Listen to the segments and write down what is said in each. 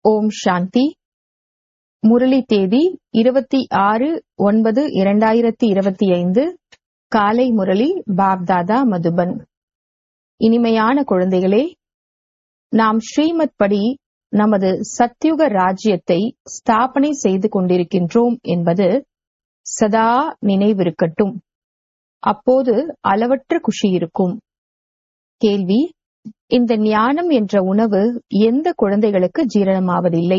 ஓம் சாந்தி முரளி தேதி இருபத்தி ஆறு ஒன்பது இரண்டாயிரத்தி இருபத்தி ஐந்து காலை முரளி பாப்தாதா மதுபன் இனிமையான குழந்தைகளே நாம் ஸ்ரீமத் படி நமது சத்யுக ராஜ்யத்தை ஸ்தாபனை செய்து கொண்டிருக்கின்றோம் என்பது சதா நினைவிருக்கட்டும் அப்போது அளவற்ற குஷி இருக்கும் கேள்வி இந்த ஞானம் என்ற உணவு எந்த குழந்தைகளுக்கு ஜீரணமாவதில்லை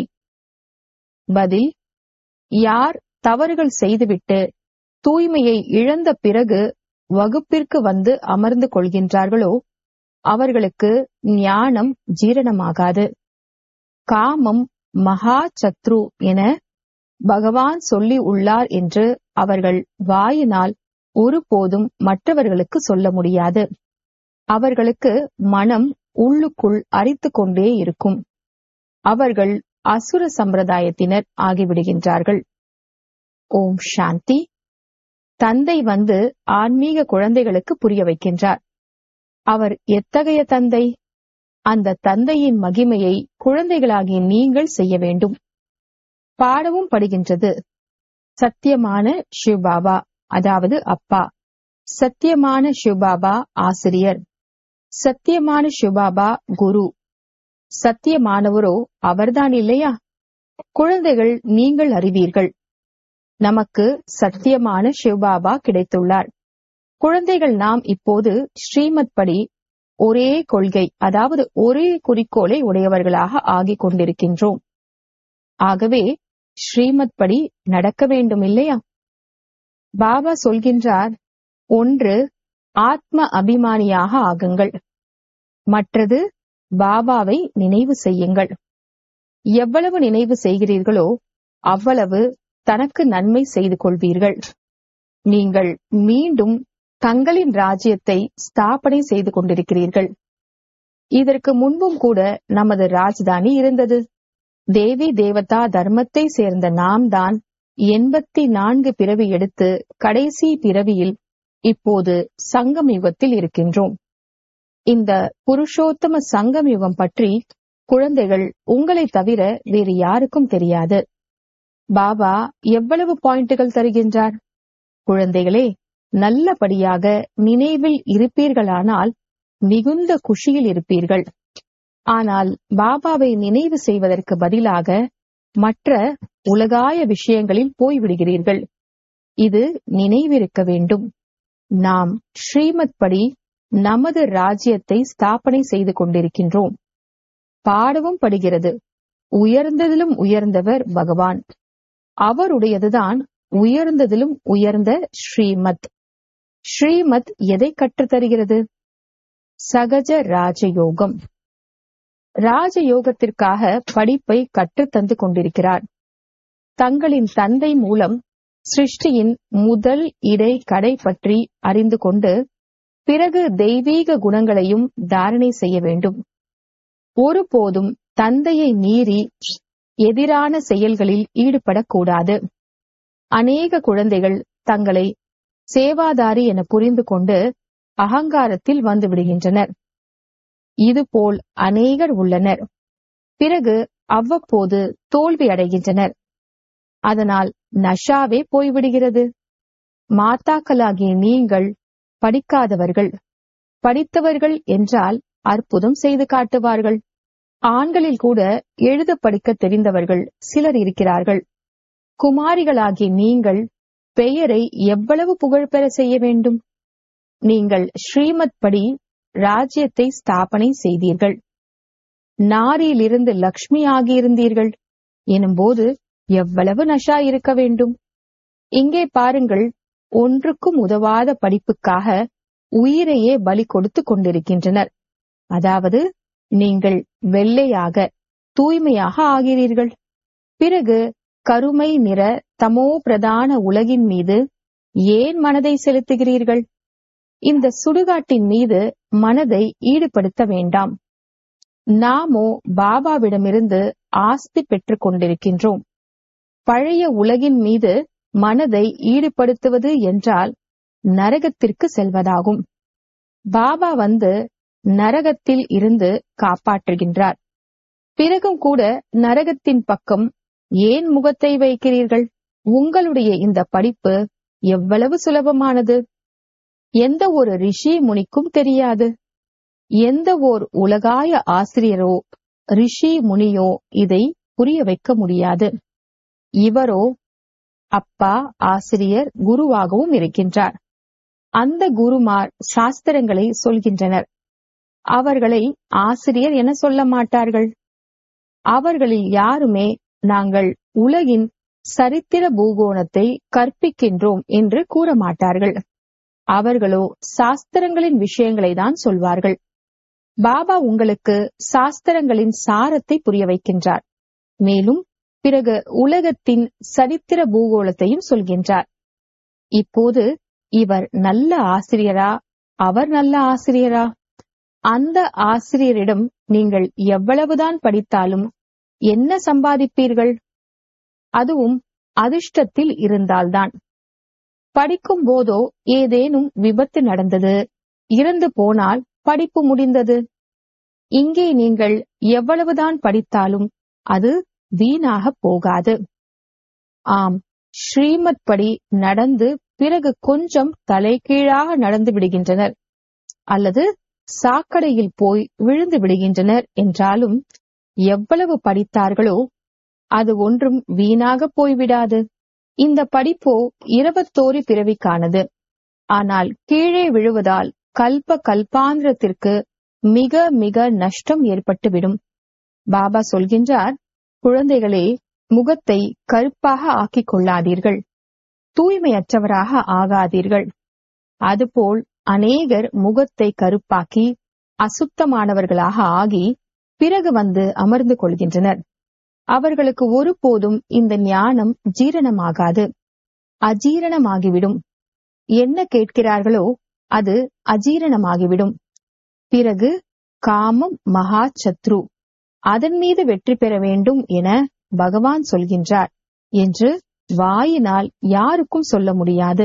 பதில் யார் தவறுகள் செய்துவிட்டு தூய்மையை இழந்த பிறகு வகுப்பிற்கு வந்து அமர்ந்து கொள்கின்றார்களோ அவர்களுக்கு ஞானம் ஜீரணமாகாது காமம் மகா சத்ரு என பகவான் சொல்லி உள்ளார் என்று அவர்கள் வாயினால் ஒருபோதும் மற்றவர்களுக்கு சொல்ல முடியாது அவர்களுக்கு மனம் உள்ளுக்குள் அரித்து கொண்டே இருக்கும் அவர்கள் அசுர சம்பிரதாயத்தினர் ஆகிவிடுகின்றார்கள் ஓம் சாந்தி தந்தை வந்து ஆன்மீக குழந்தைகளுக்கு புரிய வைக்கின்றார் அவர் எத்தகைய தந்தை அந்த தந்தையின் மகிமையை குழந்தைகளாகிய நீங்கள் செய்ய வேண்டும் பாடவும் படுகின்றது சத்தியமான சிவபாபா அதாவது அப்பா சத்தியமான சிவபாபா ஆசிரியர் சத்தியமான சிவபாபா குரு சத்தியமானவரோ அவர்தான் இல்லையா குழந்தைகள் நீங்கள் அறிவீர்கள் நமக்கு சத்தியமான சிவபாபா கிடைத்துள்ளார் குழந்தைகள் நாம் இப்போது ஸ்ரீமத் படி ஒரே கொள்கை அதாவது ஒரே குறிக்கோளை உடையவர்களாக ஆகிக் கொண்டிருக்கின்றோம் ஆகவே ஸ்ரீமத் படி நடக்க வேண்டும் இல்லையா பாபா சொல்கின்றார் ஒன்று ஆத்ம அபிமானியாக ஆகுங்கள் மற்றது பாபாவை நினைவு செய்யுங்கள் எவ்வளவு நினைவு செய்கிறீர்களோ அவ்வளவு தனக்கு நன்மை செய்து கொள்வீர்கள் நீங்கள் மீண்டும் தங்களின் ராஜ்யத்தை ஸ்தாபனை செய்து கொண்டிருக்கிறீர்கள் இதற்கு முன்பும் கூட நமது ராஜதானி இருந்தது தேவி தேவதா தர்மத்தை சேர்ந்த நாம் தான் எண்பத்தி நான்கு பிறவி எடுத்து கடைசி பிறவியில் இப்போது சங்கம் யுகத்தில் இருக்கின்றோம் இந்த புருஷோத்தம சங்கம் யுகம் பற்றி குழந்தைகள் உங்களை தவிர வேறு யாருக்கும் தெரியாது பாபா எவ்வளவு பாயிண்டுகள் தருகின்றார் குழந்தைகளே நல்லபடியாக நினைவில் இருப்பீர்களானால் மிகுந்த குஷியில் இருப்பீர்கள் ஆனால் பாபாவை நினைவு செய்வதற்கு பதிலாக மற்ற உலகாய விஷயங்களில் போய்விடுகிறீர்கள் இது நினைவிருக்க வேண்டும் நாம் ஸ்ரீமத் படி நமது ராஜ்யத்தை ஸ்தாபனை செய்து கொண்டிருக்கின்றோம் பாடவும் படுகிறது உயர்ந்ததிலும் உயர்ந்தவர் பகவான் அவருடையதுதான் உயர்ந்ததிலும் உயர்ந்த ஸ்ரீமத் ஸ்ரீமத் எதை கற்றுத்தருகிறது சகஜ ராஜயோகம் ராஜயோகத்திற்காக படிப்பை கற்றுத்தந்து கொண்டிருக்கிறார் தங்களின் தந்தை மூலம் சிருஷ்டியின் முதல் இடை கடை பற்றி அறிந்து கொண்டு பிறகு தெய்வீக குணங்களையும் தாரணை செய்ய வேண்டும் ஒருபோதும் தந்தையை மீறி எதிரான செயல்களில் ஈடுபடக்கூடாது அநேக குழந்தைகள் தங்களை சேவாதாரி என புரிந்து கொண்டு அகங்காரத்தில் வந்து விடுகின்றனர் இதுபோல் அநேகர் உள்ளனர் பிறகு அவ்வப்போது தோல்வி அடைகின்றனர் அதனால் நஷாவே போய்விடுகிறது மாத்தாக்களாகிய நீங்கள் படிக்காதவர்கள் படித்தவர்கள் என்றால் அற்புதம் செய்து காட்டுவார்கள் ஆண்களில் கூட எழுத படிக்க தெரிந்தவர்கள் சிலர் இருக்கிறார்கள் குமாரிகளாகிய நீங்கள் பெயரை எவ்வளவு புகழ் பெற செய்ய வேண்டும் நீங்கள் ஸ்ரீமத் படி ராஜ்யத்தை ஸ்தாபனை செய்தீர்கள் நாரியிலிருந்து லக்ஷ்மி ஆகியிருந்தீர்கள் எனும்போது எவ்வளவு நஷா இருக்க வேண்டும் இங்கே பாருங்கள் ஒன்றுக்கும் உதவாத படிப்புக்காக உயிரையே பலி கொடுத்து கொண்டிருக்கின்றனர் அதாவது நீங்கள் வெள்ளையாக தூய்மையாக ஆகிறீர்கள் பிறகு கருமை நிற தமோ பிரதான உலகின் மீது ஏன் மனதை செலுத்துகிறீர்கள் இந்த சுடுகாட்டின் மீது மனதை ஈடுபடுத்த வேண்டாம் நாமோ பாபாவிடமிருந்து ஆஸ்தி பெற்றுக் கொண்டிருக்கின்றோம் பழைய உலகின் மீது மனதை ஈடுபடுத்துவது என்றால் நரகத்திற்கு செல்வதாகும் பாபா வந்து நரகத்தில் இருந்து காப்பாற்றுகின்றார் பிறகும் கூட நரகத்தின் பக்கம் ஏன் முகத்தை வைக்கிறீர்கள் உங்களுடைய இந்த படிப்பு எவ்வளவு சுலபமானது எந்த ஒரு ரிஷி முனிக்கும் தெரியாது எந்த ஓர் உலகாய ஆசிரியரோ ரிஷி முனியோ இதை புரிய வைக்க முடியாது இவரோ அப்பா ஆசிரியர் குருவாகவும் இருக்கின்றார் அந்த குருமார் சாஸ்திரங்களை சொல்கின்றனர் அவர்களை ஆசிரியர் என சொல்ல மாட்டார்கள் அவர்களில் யாருமே நாங்கள் உலகின் சரித்திர பூகோணத்தை கற்பிக்கின்றோம் என்று கூற மாட்டார்கள் அவர்களோ சாஸ்திரங்களின் விஷயங்களை தான் சொல்வார்கள் பாபா உங்களுக்கு சாஸ்திரங்களின் சாரத்தை புரிய வைக்கின்றார் மேலும் பிறகு உலகத்தின் சரித்திர பூகோளத்தையும் சொல்கின்றார் இப்போது இவர் நல்ல ஆசிரியரா அவர் நல்ல ஆசிரியரா அந்த ஆசிரியரிடம் நீங்கள் எவ்வளவுதான் படித்தாலும் என்ன சம்பாதிப்பீர்கள் அதுவும் அதிர்ஷ்டத்தில் இருந்தால்தான் படிக்கும் போதோ ஏதேனும் விபத்து நடந்தது இறந்து போனால் படிப்பு முடிந்தது இங்கே நீங்கள் எவ்வளவுதான் படித்தாலும் அது வீணாக போகாது ஆம் ஸ்ரீமத் படி நடந்து பிறகு கொஞ்சம் தலைகீழாக நடந்து விடுகின்றனர் அல்லது சாக்கடையில் போய் விழுந்து விடுகின்றனர் என்றாலும் எவ்வளவு படித்தார்களோ அது ஒன்றும் வீணாக போய்விடாது இந்த படிப்போ இருபத்தோரு பிறவிக்கானது ஆனால் கீழே விழுவதால் கல்ப கல்பாந்திரத்திற்கு மிக மிக நஷ்டம் ஏற்பட்டுவிடும் பாபா சொல்கின்றார் குழந்தைகளே முகத்தை கருப்பாக ஆக்கிக் கொள்ளாதீர்கள் தூய்மையற்றவராக ஆகாதீர்கள் அதுபோல் அநேகர் முகத்தை கருப்பாக்கி அசுத்தமானவர்களாக ஆகி பிறகு வந்து அமர்ந்து கொள்கின்றனர் அவர்களுக்கு ஒருபோதும் இந்த ஞானம் ஜீரணமாகாது அஜீரணமாகிவிடும் என்ன கேட்கிறார்களோ அது அஜீரணமாகிவிடும் பிறகு காமம் மகா சத்ரு அதன் மீது வெற்றி பெற வேண்டும் என பகவான் சொல்கின்றார் என்று வாயினால் யாருக்கும் சொல்ல முடியாது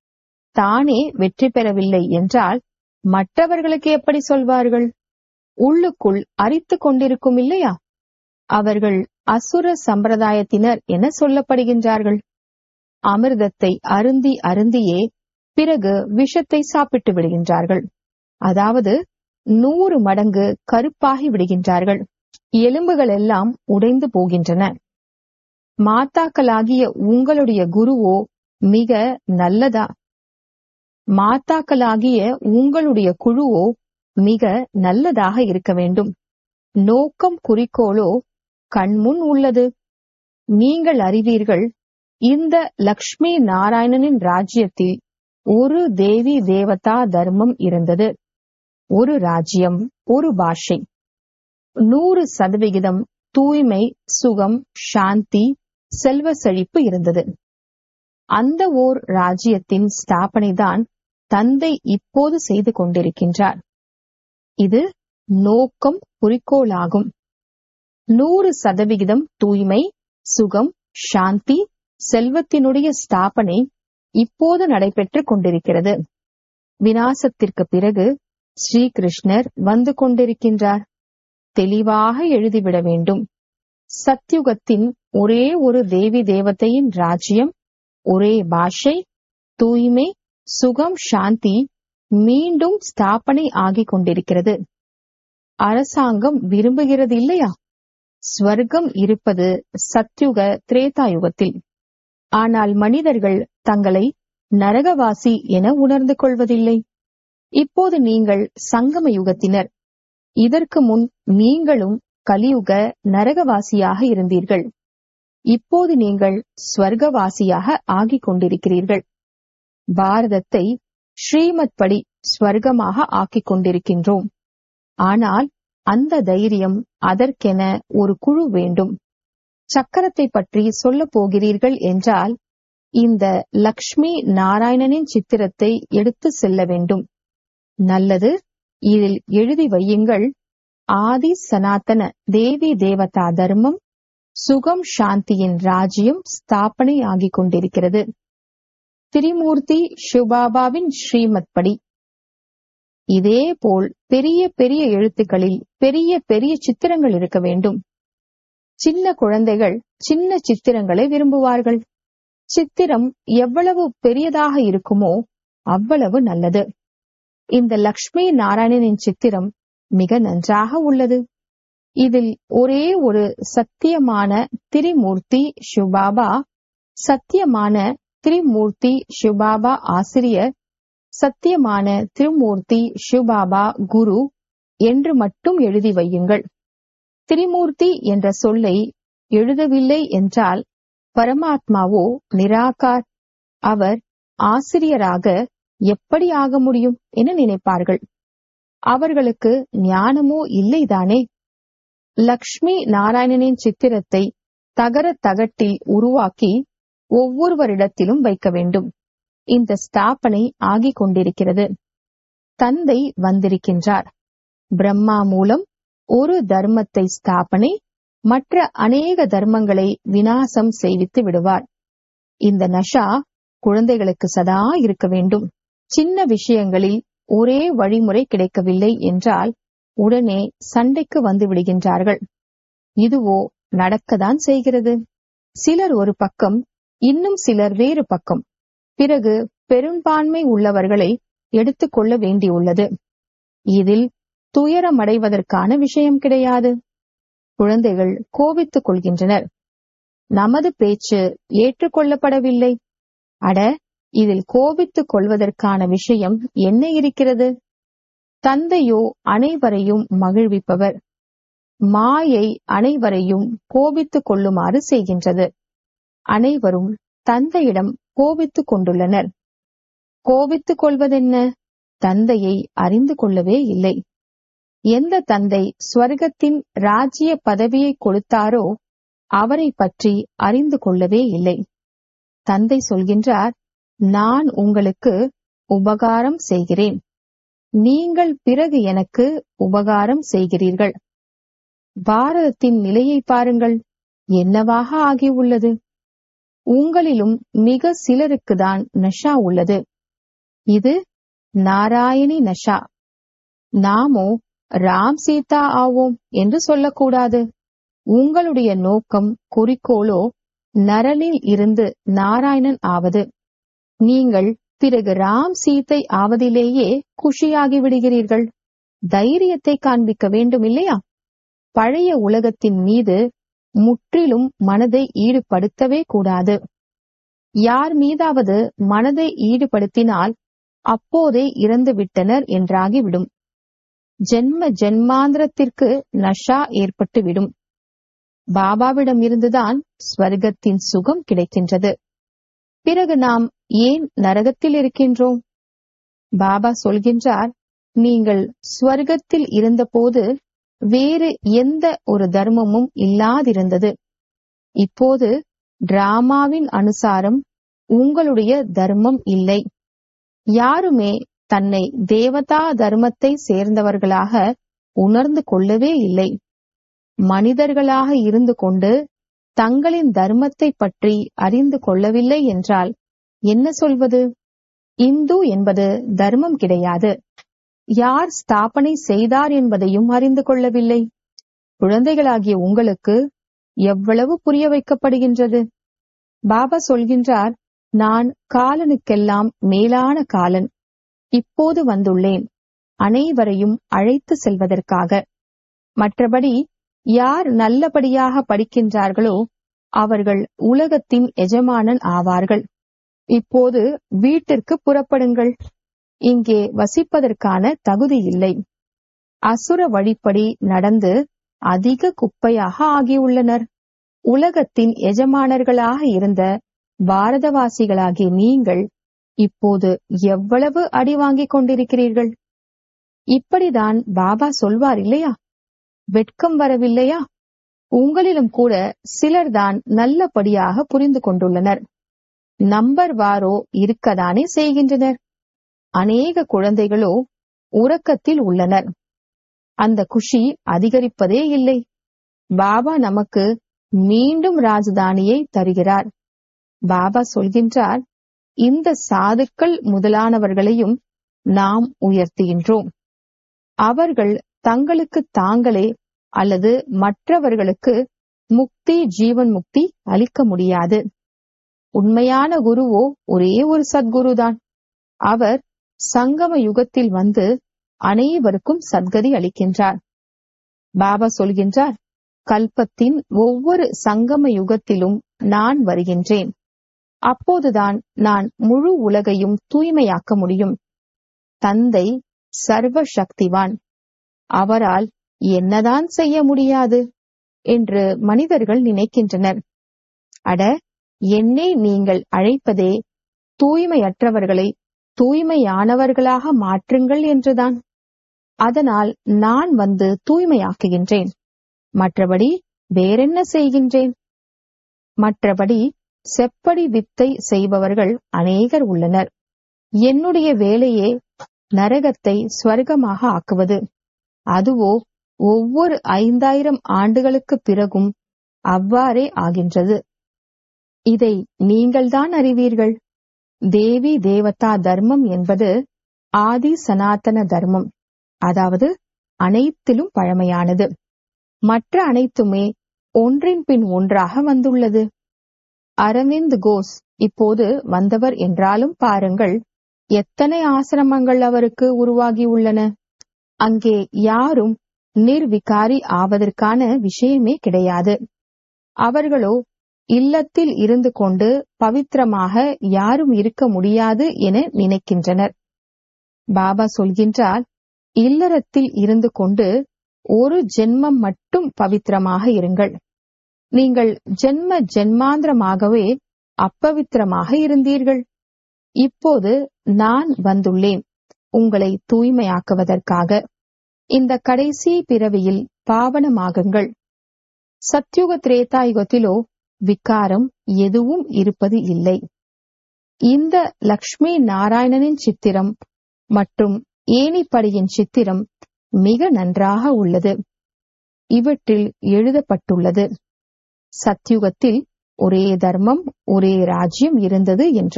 தானே வெற்றி பெறவில்லை என்றால் மற்றவர்களுக்கு எப்படி சொல்வார்கள் உள்ளுக்குள் அரித்து கொண்டிருக்கும் இல்லையா அவர்கள் அசுர சம்பிரதாயத்தினர் என சொல்லப்படுகின்றார்கள் அமிர்தத்தை அருந்தி அருந்தியே பிறகு விஷத்தை சாப்பிட்டு விடுகின்றார்கள் அதாவது நூறு மடங்கு கருப்பாகி விடுகின்றார்கள் எலும்புகள் எல்லாம் உடைந்து போகின்றன மாத்தாக்களாகிய உங்களுடைய குருவோ மிக நல்லதா மாத்தாக்களாகிய உங்களுடைய குழுவோ மிக நல்லதாக இருக்க வேண்டும் நோக்கம் குறிக்கோளோ கண்முன் உள்ளது நீங்கள் அறிவீர்கள் இந்த லக்ஷ்மி நாராயணனின் ராஜ்யத்தில் ஒரு தேவி தேவதா தர்மம் இருந்தது ஒரு ராஜ்யம் ஒரு பாஷை நூறு சதவிகிதம் தூய்மை சுகம் சாந்தி செல்வ செழிப்பு இருந்தது அந்த ஓர் ராஜ்யத்தின் ஸ்தாபனைதான் தந்தை இப்போது செய்து கொண்டிருக்கின்றார் இது நோக்கம் குறிக்கோளாகும் நூறு சதவிகிதம் தூய்மை சுகம் சாந்தி செல்வத்தினுடைய ஸ்தாபனை இப்போது நடைபெற்றுக் கொண்டிருக்கிறது வினாசத்திற்கு பிறகு ஸ்ரீகிருஷ்ணர் வந்து கொண்டிருக்கின்றார் தெளிவாக எழுதிவிட வேண்டும் சத்யுகத்தின் ஒரே ஒரு தேவி தேவதையின் ராஜ்யம் ஒரே பாஷை தூய்மை சுகம் சாந்தி மீண்டும் ஸ்தாபனை ஆகிக் கொண்டிருக்கிறது அரசாங்கம் விரும்புகிறது இல்லையா ஸ்வர்க்கம் இருப்பது சத்யுக திரேதாயுகத்தில் ஆனால் மனிதர்கள் தங்களை நரகவாசி என உணர்ந்து கொள்வதில்லை இப்போது நீங்கள் சங்கம யுகத்தினர் இதற்கு முன் நீங்களும் கலியுக நரகவாசியாக இருந்தீர்கள் இப்போது நீங்கள் ஸ்வர்கவாசியாக ஆகிக் கொண்டிருக்கிறீர்கள் பாரதத்தை ஸ்ரீமத் படி ஸ்வர்க்கமாக ஆக்கிக் கொண்டிருக்கின்றோம் ஆனால் அந்த தைரியம் அதற்கென ஒரு குழு வேண்டும் சக்கரத்தை பற்றி சொல்ல போகிறீர்கள் என்றால் இந்த லக்ஷ்மி நாராயணனின் சித்திரத்தை எடுத்து செல்ல வேண்டும் நல்லது இதில் எழுதி வையுங்கள் ஆதி சனாதன தேவி தேவதா தர்மம் சுகம் சாந்தியின் ராஜ்யம் ஸ்தாபனை ஆகிக் கொண்டிருக்கிறது திரிமூர்த்தி சிவபாபாவின் ஸ்ரீமத் படி இதே போல் பெரிய பெரிய எழுத்துக்களில் பெரிய பெரிய சித்திரங்கள் இருக்க வேண்டும் சின்ன குழந்தைகள் சின்ன சித்திரங்களை விரும்புவார்கள் சித்திரம் எவ்வளவு பெரியதாக இருக்குமோ அவ்வளவு நல்லது இந்த லக்ஷ்மி நாராயணனின் சித்திரம் மிக நன்றாக உள்ளது இதில் ஒரே ஒரு சத்தியமான திரிமூர்த்தி சிவபாபா சத்தியமான திரிமூர்த்தி சிவபாபா ஆசிரியர் சத்தியமான திருமூர்த்தி சிவபாபா குரு என்று மட்டும் எழுதி வையுங்கள் திரிமூர்த்தி என்ற சொல்லை எழுதவில்லை என்றால் பரமாத்மாவோ நிராகார் அவர் ஆசிரியராக எப்படி ஆக முடியும் என நினைப்பார்கள் அவர்களுக்கு ஞானமோ இல்லைதானே லக்ஷ்மி நாராயணனின் சித்திரத்தை தகர தகட்டில் உருவாக்கி ஒவ்வொருவரிடத்திலும் வைக்க வேண்டும் இந்த ஸ்தாபனை ஆகிக் கொண்டிருக்கிறது தந்தை வந்திருக்கின்றார் பிரம்மா மூலம் ஒரு தர்மத்தை ஸ்தாபனை மற்ற அநேக தர்மங்களை வினாசம் செய்வித்து விடுவார் இந்த நஷா குழந்தைகளுக்கு சதா இருக்க வேண்டும் சின்ன விஷயங்களில் ஒரே வழிமுறை கிடைக்கவில்லை என்றால் உடனே சண்டைக்கு வந்து விடுகின்றார்கள் இதுவோ நடக்கத்தான் செய்கிறது சிலர் ஒரு பக்கம் இன்னும் சிலர் வேறு பக்கம் பிறகு பெரும்பான்மை உள்ளவர்களை எடுத்துக்கொள்ள வேண்டியுள்ளது இதில் துயரமடைவதற்கான விஷயம் கிடையாது குழந்தைகள் கோபித்துக் கொள்கின்றனர் நமது பேச்சு ஏற்றுக்கொள்ளப்படவில்லை அட இதில் கோபித்துக் கொள்வதற்கான விஷயம் என்ன இருக்கிறது தந்தையோ அனைவரையும் மகிழ்விப்பவர் மாயை அனைவரையும் கோபித்துக் கொள்ளுமாறு செய்கின்றது அனைவரும் தந்தையிடம் கோபித்துக் கொண்டுள்ளனர் கோபித்துக் கொள்வதென்ன தந்தையை அறிந்து கொள்ளவே இல்லை எந்த தந்தை ஸ்வர்க்கத்தின் ராஜ்ய பதவியை கொடுத்தாரோ அவரை பற்றி அறிந்து கொள்ளவே இல்லை தந்தை சொல்கின்றார் நான் உங்களுக்கு உபகாரம் செய்கிறேன் நீங்கள் பிறகு எனக்கு உபகாரம் செய்கிறீர்கள் பாரதத்தின் நிலையை பாருங்கள் என்னவாக ஆகியுள்ளது உங்களிலும் மிக சிலருக்குதான் நஷா உள்ளது இது நாராயணி நஷா நாமோ ராம் சீதா ஆவோம் என்று சொல்லக்கூடாது உங்களுடைய நோக்கம் குறிக்கோளோ நரனில் இருந்து நாராயணன் ஆவது நீங்கள் பிறகு ராம் சீத்தை ஆவதிலேயே குஷியாகி விடுகிறீர்கள் தைரியத்தை காண்பிக்க வேண்டும் இல்லையா பழைய உலகத்தின் மீது முற்றிலும் மனதை ஈடுபடுத்தவே கூடாது யார் மீதாவது மனதை ஈடுபடுத்தினால் அப்போதே இறந்து விட்டனர் என்றாகிவிடும் ஜென்ம ஜென்மாந்திரத்திற்கு நஷா ஏற்பட்டுவிடும் பாபாவிடம் இருந்துதான் ஸ்வர்க்கத்தின் சுகம் கிடைக்கின்றது பிறகு நாம் ஏன் நரகத்தில் இருக்கின்றோம் பாபா சொல்கின்றார் நீங்கள் ஸ்வர்க்கத்தில் இருந்தபோது வேறு எந்த ஒரு தர்மமும் இல்லாதிருந்தது இப்போது டிராமாவின் அனுசாரம் உங்களுடைய தர்மம் இல்லை யாருமே தன்னை தேவதா தர்மத்தை சேர்ந்தவர்களாக உணர்ந்து கொள்ளவே இல்லை மனிதர்களாக இருந்து கொண்டு தங்களின் தர்மத்தை பற்றி அறிந்து கொள்ளவில்லை என்றால் என்ன சொல்வது இந்து என்பது தர்மம் கிடையாது யார் ஸ்தாபனை செய்தார் என்பதையும் அறிந்து கொள்ளவில்லை குழந்தைகளாகிய உங்களுக்கு எவ்வளவு புரிய வைக்கப்படுகின்றது பாபா சொல்கின்றார் நான் காலனுக்கெல்லாம் மேலான காலன் இப்போது வந்துள்ளேன் அனைவரையும் அழைத்து செல்வதற்காக மற்றபடி யார் நல்லபடியாக படிக்கின்றார்களோ அவர்கள் உலகத்தின் எஜமானன் ஆவார்கள் இப்போது வீட்டிற்கு புறப்படுங்கள் இங்கே வசிப்பதற்கான தகுதி இல்லை அசுர வழிப்படி நடந்து அதிக குப்பையாக ஆகியுள்ளனர் உலகத்தின் எஜமானர்களாக இருந்த பாரதவாசிகளாகிய நீங்கள் இப்போது எவ்வளவு அடி வாங்கிக் கொண்டிருக்கிறீர்கள் இப்படிதான் பாபா சொல்வார் இல்லையா வெட்கம் வரவில்லையா உங்களிலும் கூட சிலர்தான் நல்லபடியாக புரிந்து கொண்டுள்ளனர் நம்பர் வாரோ இருக்கதானே செய்கின்றனர் அநேக குழந்தைகளோ உறக்கத்தில் உள்ளனர் அந்த குஷி அதிகரிப்பதே இல்லை பாபா நமக்கு மீண்டும் ராஜதானியை தருகிறார் பாபா சொல்கின்றார் இந்த சாதுக்கள் முதலானவர்களையும் நாம் உயர்த்துகின்றோம் அவர்கள் தங்களுக்கு தாங்களே அல்லது மற்றவர்களுக்கு முக்தி ஜீவன் முக்தி அளிக்க முடியாது உண்மையான குருவோ ஒரே ஒரு சத்குருதான் அவர் சங்கம யுகத்தில் வந்து அனைவருக்கும் சத்கதி அளிக்கின்றார் பாபா சொல்கின்றார் கல்பத்தின் ஒவ்வொரு சங்கம யுகத்திலும் நான் வருகின்றேன் அப்போதுதான் நான் முழு உலகையும் தூய்மையாக்க முடியும் தந்தை சர்வ சக்திவான் அவரால் என்னதான் செய்ய முடியாது என்று மனிதர்கள் நினைக்கின்றனர் அட என்னை நீங்கள் அழைப்பதே தூய்மையற்றவர்களை தூய்மையானவர்களாக மாற்றுங்கள் என்றுதான் அதனால் நான் வந்து தூய்மையாக்குகின்றேன் மற்றபடி வேறென்ன செய்கின்றேன் மற்றபடி செப்படி வித்தை செய்பவர்கள் அநேகர் உள்ளனர் என்னுடைய வேலையே நரகத்தை ஸ்வர்க்கமாக ஆக்குவது அதுவோ ஒவ்வொரு ஐந்தாயிரம் ஆண்டுகளுக்கு பிறகும் அவ்வாறே ஆகின்றது இதை நீங்கள்தான் அறிவீர்கள் தேவி தேவதா தர்மம் என்பது ஆதி சனாதன தர்மம் அதாவது அனைத்திலும் பழமையானது மற்ற அனைத்துமே ஒன்றின் பின் ஒன்றாக வந்துள்ளது அரவிந்த் கோஸ் இப்போது வந்தவர் என்றாலும் பாருங்கள் எத்தனை ஆசிரமங்கள் அவருக்கு உருவாகியுள்ளன அங்கே யாரும் நிர்விகாரி ஆவதற்கான விஷயமே கிடையாது அவர்களோ இல்லத்தில் இருந்து கொண்டு பவித்திரமாக யாரும் இருக்க முடியாது என நினைக்கின்றனர் பாபா சொல்கின்றார் இல்லறத்தில் இருந்து கொண்டு ஒரு ஜென்மம் மட்டும் பவித்திரமாக இருங்கள் நீங்கள் ஜென்ம ஜென்மாந்திரமாகவே அப்பவித்திரமாக இருந்தீர்கள் இப்போது நான் வந்துள்ளேன் உங்களை தூய்மையாக்குவதற்காக இந்த கடைசி பிறவியில் பாவனமாகுங்கள் சத்யுக திரேதாயுகத்திலோ விகாரம் எதுவும் இருப்பது இல்லை இந்த லக்ஷ்மி நாராயணனின் சித்திரம் மற்றும் ஏணிப்படியின் சித்திரம் மிக நன்றாக உள்ளது இவற்றில் எழுதப்பட்டுள்ளது சத்யுகத்தில் ஒரே தர்மம் ஒரே ராஜ்யம் இருந்தது என்று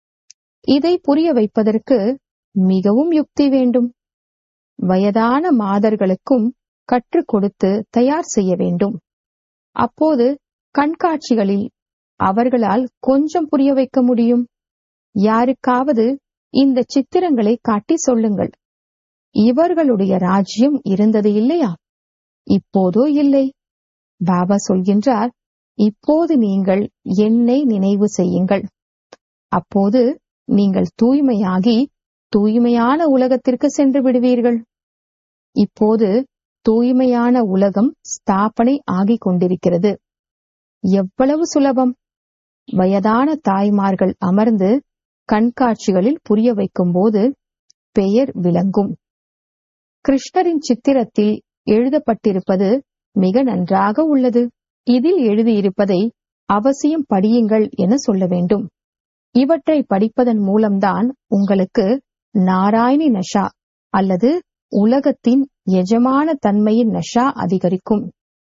இதை புரிய வைப்பதற்கு மிகவும் யுக்தி வேண்டும் வயதான மாதர்களுக்கும் கற்றுக் கொடுத்து தயார் செய்ய வேண்டும் அப்போது கண்காட்சிகளில் அவர்களால் கொஞ்சம் புரிய வைக்க முடியும் யாருக்காவது இந்த சித்திரங்களை காட்டி சொல்லுங்கள் இவர்களுடைய ராஜ்யம் இருந்தது இல்லையா இப்போதோ இல்லை பாபா சொல்கின்றார் இப்போது நீங்கள் என்னை நினைவு செய்யுங்கள் அப்போது நீங்கள் தூய்மையாகி தூய்மையான உலகத்திற்கு சென்று விடுவீர்கள் இப்போது தூய்மையான உலகம் ஸ்தாபனை ஆகிக் கொண்டிருக்கிறது எவ்வளவு சுலபம் வயதான தாய்மார்கள் அமர்ந்து கண்காட்சிகளில் புரிய வைக்கும் போது பெயர் விளங்கும் கிருஷ்ணரின் சித்திரத்தில் எழுதப்பட்டிருப்பது மிக நன்றாக உள்ளது இதில் எழுதியிருப்பதை அவசியம் படியுங்கள் என சொல்ல வேண்டும் இவற்றை படிப்பதன் மூலம்தான் உங்களுக்கு நாராயணி நஷா அல்லது உலகத்தின் எஜமான தன்மையின் நஷா அதிகரிக்கும்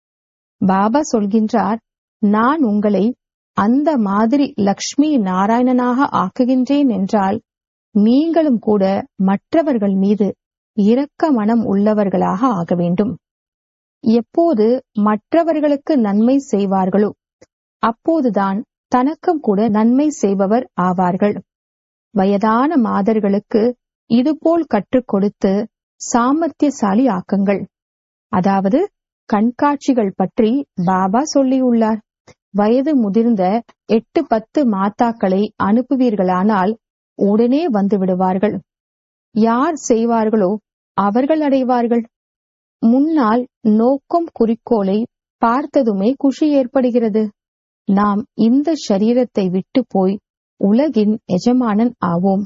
பாபா சொல்கின்றார் நான் உங்களை அந்த மாதிரி லக்ஷ்மி நாராயணனாக ஆக்குகின்றேன் என்றால் நீங்களும் கூட மற்றவர்கள் மீது இரக்க மனம் உள்ளவர்களாக ஆக வேண்டும் எப்போது மற்றவர்களுக்கு நன்மை செய்வார்களோ அப்போதுதான் தனக்கும் கூட நன்மை செய்பவர் ஆவார்கள் வயதான மாதர்களுக்கு இதுபோல் கற்றுக் கொடுத்து சாமர்த்தியசாலி ஆக்குங்கள் அதாவது கண்காட்சிகள் பற்றி பாபா சொல்லியுள்ளார் வயது முதிர்ந்த எட்டு பத்து மாத்தாக்களை அனுப்புவீர்களானால் உடனே வந்து விடுவார்கள் யார் செய்வார்களோ அவர்கள் அடைவார்கள் முன்னால் நோக்கம் குறிக்கோளை பார்த்ததுமே குஷி ஏற்படுகிறது நாம் இந்த சரீரத்தை விட்டு போய் உலகின் எஜமானன் ஆவோம்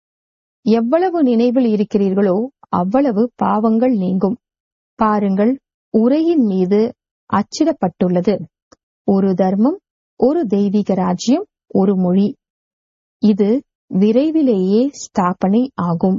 எவ்வளவு நினைவில் இருக்கிறீர்களோ அவ்வளவு பாவங்கள் நீங்கும் பாருங்கள் உரையின் மீது அச்சிடப்பட்டுள்ளது ஒரு தர்மம் ஒரு தெய்வீக ராஜ்யம் ஒரு மொழி இது விரைவிலேயே ஸ்தாபனை ஆகும்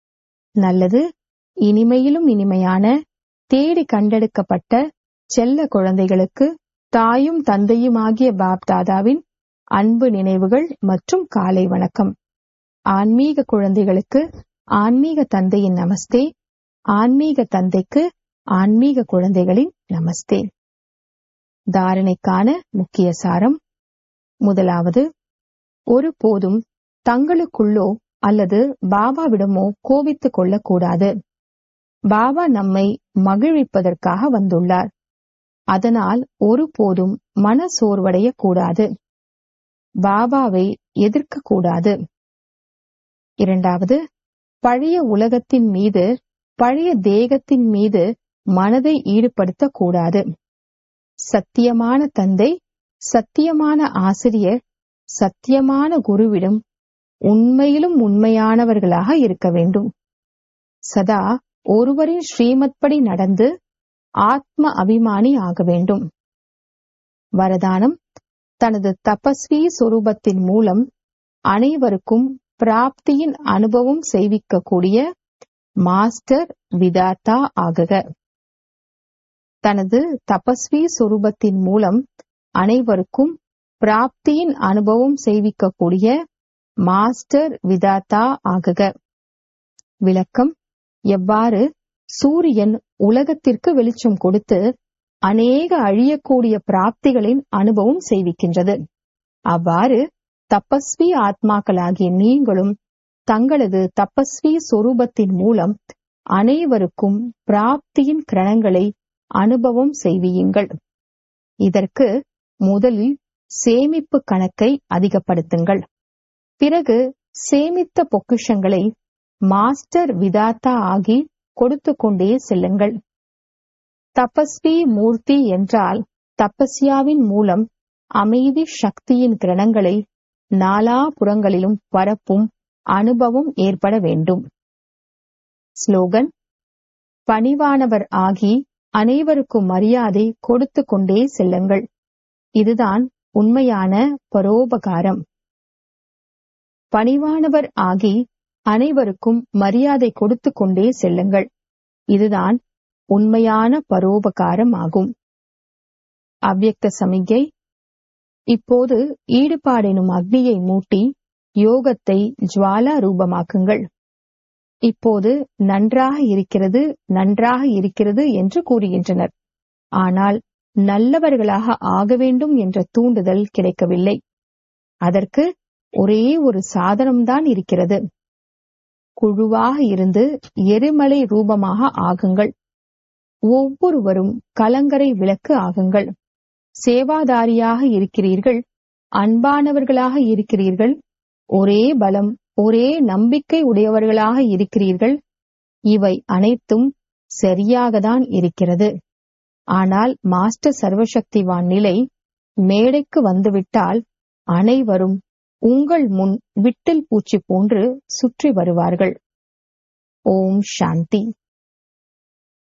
நல்லது இனிமையிலும் இனிமையான தேடி கண்டெடுக்கப்பட்ட செல்ல குழந்தைகளுக்கு தாயும் தந்தையுமாகிய பாப் தாதாவின் அன்பு நினைவுகள் மற்றும் காலை வணக்கம் ஆன்மீக குழந்தைகளுக்கு ஆன்மீக தந்தையின் நமஸ்தே ஆன்மீக தந்தைக்கு ஆன்மீக குழந்தைகளின் நமஸ்தே தாரணைக்கான முக்கிய சாரம் முதலாவது ஒருபோதும் தங்களுக்குள்ளோ அல்லது பாபாவிடமோ கோபித்துக் கொள்ளக்கூடாது பாபா நம்மை மகிழ்விப்பதற்காக வந்துள்ளார் அதனால் ஒருபோதும் மன சோர்வடைய கூடாது பாபாவை எதிர்க்க கூடாது இரண்டாவது பழைய உலகத்தின் மீது பழைய தேகத்தின் மீது மனதை ஈடுபடுத்தக் கூடாது சத்தியமான தந்தை சத்தியமான ஆசிரியர் சத்தியமான குருவிடம் உண்மையிலும் உண்மையானவர்களாக இருக்க வேண்டும் சதா ஒருவரின் ஸ்ரீமத்படி நடந்து ஆத்ம அபிமானி ஆக வேண்டும் வரதானம் தனது தபஸ்வி சொரூபத்தின் மூலம் அனைவருக்கும் பிராப்தியின் அனுபவம் செய்விக்கக்கூடிய மாஸ்டர் விதாத்தா ஆகுக தனது தபஸ்வி சொரூபத்தின் மூலம் அனைவருக்கும் பிராப்தியின் அனுபவம் செய்விக்கக்கூடிய மாஸ்டர் விதாத்தா ஆகுக விளக்கம் எவ்வாறு சூரியன் உலகத்திற்கு வெளிச்சம் கொடுத்து அநேக அழியக்கூடிய பிராப்திகளின் அனுபவம் செய்விக்கின்றது அவ்வாறு தபஸ்வி ஆத்மாக்களாகிய நீங்களும் தங்களது தபஸ்வி சொரூபத்தின் மூலம் அனைவருக்கும் பிராப்தியின் கிரணங்களை அனுபவம் செய்வியுங்கள் இதற்கு முதலில் சேமிப்பு கணக்கை அதிகப்படுத்துங்கள் பிறகு சேமித்த பொக்கிஷங்களை மாஸ்டர் விதாத்தா ஆகி கொடுத்து கொண்டே செல்லுங்கள் தபஸ்வி மூர்த்தி என்றால் தபஸ்யாவின் மூலம் அமைதி சக்தியின் கிரணங்களை நாலா புறங்களிலும் பரப்பும் அனுபவம் ஏற்பட வேண்டும் ஸ்லோகன் பணிவானவர் ஆகி அனைவருக்கும் மரியாதை கொடுத்து கொண்டே செல்லுங்கள் இதுதான் உண்மையான பரோபகாரம் பணிவானவர் ஆகி அனைவருக்கும் மரியாதை கொடுத்து கொண்டே செல்லுங்கள் இதுதான் உண்மையான பரோபகாரம் ஆகும் அவ்யக்த சமிகை இப்போது ஈடுபாடெனும் அக்னியை மூட்டி யோகத்தை ஜுவாலா ரூபமாக்குங்கள் இப்போது நன்றாக இருக்கிறது நன்றாக இருக்கிறது என்று கூறுகின்றனர் ஆனால் நல்லவர்களாக ஆக வேண்டும் என்ற தூண்டுதல் கிடைக்கவில்லை அதற்கு ஒரே ஒரு சாதனம்தான் இருக்கிறது குழுவாக இருந்து எரிமலை ரூபமாக ஆகுங்கள் ஒவ்வொருவரும் கலங்கரை விளக்கு ஆகுங்கள் சேவாதாரியாக இருக்கிறீர்கள் அன்பானவர்களாக இருக்கிறீர்கள் ஒரே பலம் ஒரே நம்பிக்கை உடையவர்களாக இருக்கிறீர்கள் இவை அனைத்தும் சரியாகத்தான் இருக்கிறது ஆனால் மாஸ்டர் சர்வசக்திவான் நிலை மேடைக்கு வந்துவிட்டால் அனைவரும் உங்கள் முன் விட்டில் பூச்சி போன்று சுற்றி வருவார்கள் ஓம் சாந்தி